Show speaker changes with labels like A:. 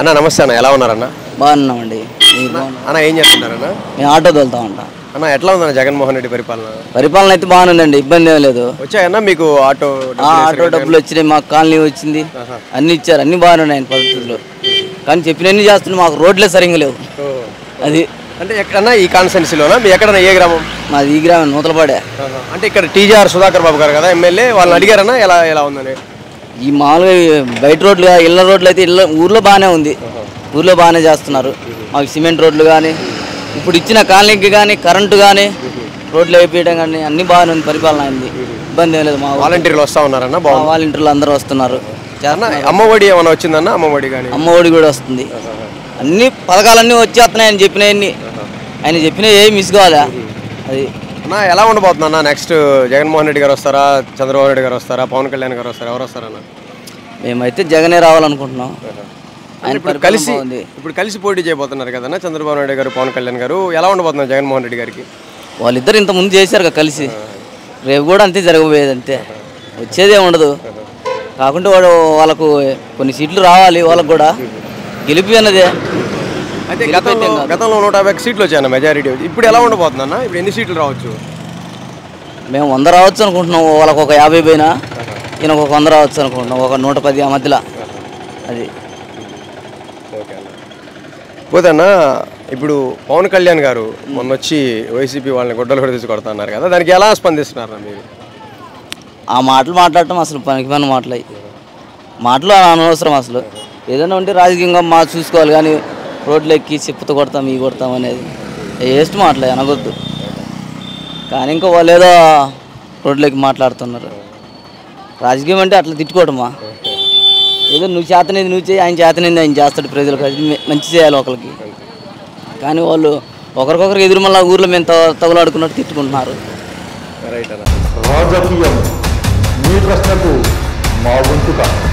A: అన్న నమస్తే అన్న ఎలా ఉన్నారన్న
B: బాగున్నామండి మీరు బాగున్నా
A: అన్న ఏం చేస్తున్నారన్న
B: మేము ఆటో తోలుతా ఉంటాం
A: అన్న ఎట్లా ఉందన్న జగన్మోహన్ రెడ్డి పరిపాలన
B: పరిపాలన అయితే బాగానుందండి ఇబ్బంది ఏం లేదు
A: వచ్చాయన్న మీకు ఆటో
B: ఆ, ఆటో డబ్బులు వచ్చినాయి మాకు కాలనీ వచ్చింది అన్ని ఇచ్చారు అన్ని బాగానే ఉన్నాయి ఆయన పరిస్థితులు కానీ చెప్పినన్ని చేస్తున్నాయి మాకు రోడ్లే సరిగ్గా లేవు
A: ఓ.
B: అది
A: అంటే ఎక్కడన్నా ఈ కాన్స్టెన్సీలోనా మీ ఎక్కడన్నా ఏ గ్రామం
B: మాది ఈ గ్రామం నూతలపాడే
A: అంటే ఇక్కడ టీజీఆర్ సుధాకర్ బాబు గారు కదా ఎమ్మెల్యే వాళ్ళని అడిగారన్నా ఎలా ఎలా ఉందని
B: ఈ మామూలుగా ఈ బయట రోడ్లు కా- ఇళ్ళ రోడ్లు అయితే ఇళ్ళ ఊర్లో బాగానే ఉంది ఊర్లో బాగానే చేస్తున్నారు మాకు సిమెంట్ రోడ్లు కానీ ఇప్పుడు ఇచ్చిన కాలనీకి కానీ కరెంటు కానీ రోడ్లు వేపించడం కానీ అన్ని బాగానే ఉంది పరిపాలన అయింది ఇబ్బంది ఏం లేదు మా ఊర్లో.
A: వాలంటీర్లు వస్తా ఉన్నారన్న
B: మా
A: బాగుంది
B: వాలంటీర్లు అందరూ వస్తున్నారు
A: అన్న
B: చేస్తున్నారు.
A: అమ్మఒడి ఏమైనా వచ్చిందన్న అమ్మఒడి కానీ
B: అమ్మ ఒడి కూడా వస్తుంది అన్ని పథకాలన్నీ వచ్చేస్తున్నాయి ఆయన చెప్పినవన్నీ ఆయన చెప్పినవి ఏమి మిస్ కావాలా అది
A: అన్న ఎలా ఉండబోతుంది అన్న నెక్స్ట్ జగన్మోహన్ రెడ్డి గారు వస్తారా చంద్రబాబు నాయుడు గారు వస్తారా పవన్ కళ్యాణ్ గారు వస్తారా ఎవరు వస్తారన్న
B: మేమైతే జగనే రావాలనుకుంటున్నాం ఆయన
A: ఇప్పుడు
B: పరిపాలన
A: కలిసి
B: బాగుంది.
A: ఇప్పుడు కలిసి పోటీ చేయబోతున్నారు కదన్న చంద్రబాబు నాయుడు గారు పవన్ కళ్యాణ్ గారు ఎలా ఉండబోతున్నారు జగన్మోహన్ రెడ్డి గారికి
B: వాళ్ళిద్దరు ఇంత ముందు చేశారు కదా కలిసి రేపు కూడా అంతే జరగబోయేది అంతే వచ్చేదే ఉండదు కాకుంటే వాడు వాళ్ళకు కొన్ని సీట్లు రావాలి వాళ్ళకు కూడా గెలిపి అన్నదే
A: అయితే
B: గెలిపి
A: గతంలో
B: అయితే కాదు.
A: గతంలో నూట యాభై ఒక్క సీట్లు వచ్చాయన్న మెజారిటీ ఇప్పుడు ఎలా ఉండబోతుంది అన్న ఇప్పుడు ఎన్ని సీట్లు రావచ్చు
B: మేము వంద రావచ్చు అనుకుంటున్నాం వాళ్ళకు ఒక యాభై పోయినా ఈయనకు ఒక వంద రావచ్చు అనుకుంటున్నాం ఒక నూట పది ఆ మధ్యలో అది
A: ఓకే అన్న పోతే అన్న ఇప్పుడు పవన్ కళ్యాణ్ గారు మొన్న వచ్చి వైసీపీ వాళ్ళని గుడ్డలు కూడా తీసుకొడతా అన్నారు కదా దానికి ఎలా స్పందిస్తున్నారు అన్న మీరు
B: ఆ మాటలు మాట్లాడటం అసలు పనికి మన మాటలు అవి మాటలు అనవసరం అసలు ఏదైనా ఉంటే రాజకీయంగా మా చూసుకోవాలి కానీ రోడ్లు ఎక్కి చెప్పుతో కొడతాం ఈ కొడతాం అనేది వేస్ట్ మాటలే అనగొద్దు కానీ ఇంకా వాళ్ళు ఏదో రోడ్లు ఎక్కి మాట్లాడుతున్నారు రాజకీయం అంటే అట్లా తిట్టుకోవటమా ఏదో నువ్వు చేతనేది నువ్వు చేయి ఆయన చేతనేది ఆయన చేస్తాడు ప్రజలకు అది మె- మంచి చేయాలి ఒకరికి కానీ వాళ్ళు ఒకరికొకరు ఎదురు మళ్ళీ ఊర్లో మేము త- తగులాడుకున్నట్టు తిట్టుకుంటున్నారు
A: రైట్ అన్న
C: రాజకీయం మీ ప్రశ్నకు మా వంతుగా